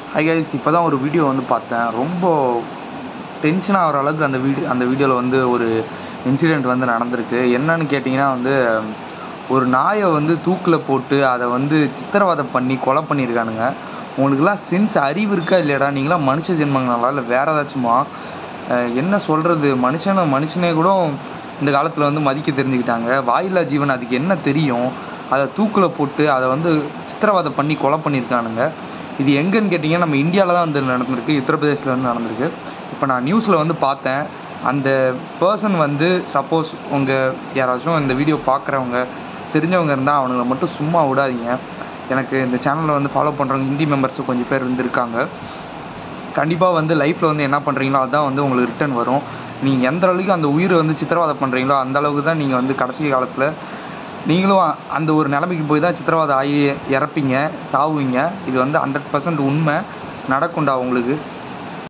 hi guys இப்போ தான் ஒரு வீடியோ வந்து பார்த்தேன் ரொம்ப டென்ஷன் ஆகிற அளவுக்கு அந்த வீடியோ அந்த வீடியோவில் வந்து ஒரு இன்சிடெண்ட் வந்து நடந்திருக்கு என்னன்னு கேட்டிங்கன்னா வந்து ஒரு நாயை வந்து தூக்கில் போட்டு அதை வந்து சித்திரவதை பண்ணி கொலை பண்ணியிருக்கானுங்க உங்களுக்குலாம் சென்ஸ் அறிவு இருக்கா இல்லையாடா நீங்களாம் மனுஷ ஜென்மங்களா இல்லை வேறு ஏதாச்சுமா அஹ் என்ன சொல்கிறது மனுஷனை மனுஷனே கூட இந்த காலத்தில் வந்து மதிக்க தெரிஞ்சுக்கிட்டாங்க வாயில்லா ஜீவன் அதுக்கு என்ன தெரியும் அதை தூக்கில் போட்டு அதை வந்து சித்திரவதை பண்ணி கொலை பண்ணியிருக்கானுங்க இது எங்கன்னு கேட்டிங்கன்னா நம்ம இந்தியாவில் தான் வந்து நடந்திருக்கு உத்தரப்பிரதேசில் வந்து நடந்திருக்கு இப்போ நான் நியூஸில் வந்து பார்த்தேன் அந்த பர்சன் வந்து சப்போஸ் உங்கள் யாராச்சும் இந்த வீடியோ பார்க்குறவங்க தெரிஞ்சவங்க இருந்தால் அவனுங்களை மட்டும் சும்மா விடாதீங்க எனக்கு இந்த சேனலில் வந்து ஃபாலோ பண்ணுறவங்க ஹிந்தி மெம்பர்ஸும் கொஞ்சம் பேர் வந்து இருக்காங்க கண்டிப்பாக வந்து லைஃப்பில் வந்து என்ன பண்ணுறீங்களோ அதுதான் வந்து உங்களுக்கு ரிட்டர்ன் வரும் நீங்கள் எந்த அளவுக்கு அந்த உயிரை வந்து சித்திரவதை பண்ணுறீங்களோ அந்த அளவுக்கு தான் நீங்கள் வந்து கடைசி காலத்தில் நீங்களும் அ- அந்த ஒரு நிலைமைக்கு போய் தான் சித்திரவதை ஆகி இறப்பீங்க சாவுவீங்க இது வந்து ஹண்ட்ரட் பர்சன்ட் உண்மை நடக்கும்டா உங்களுக்கு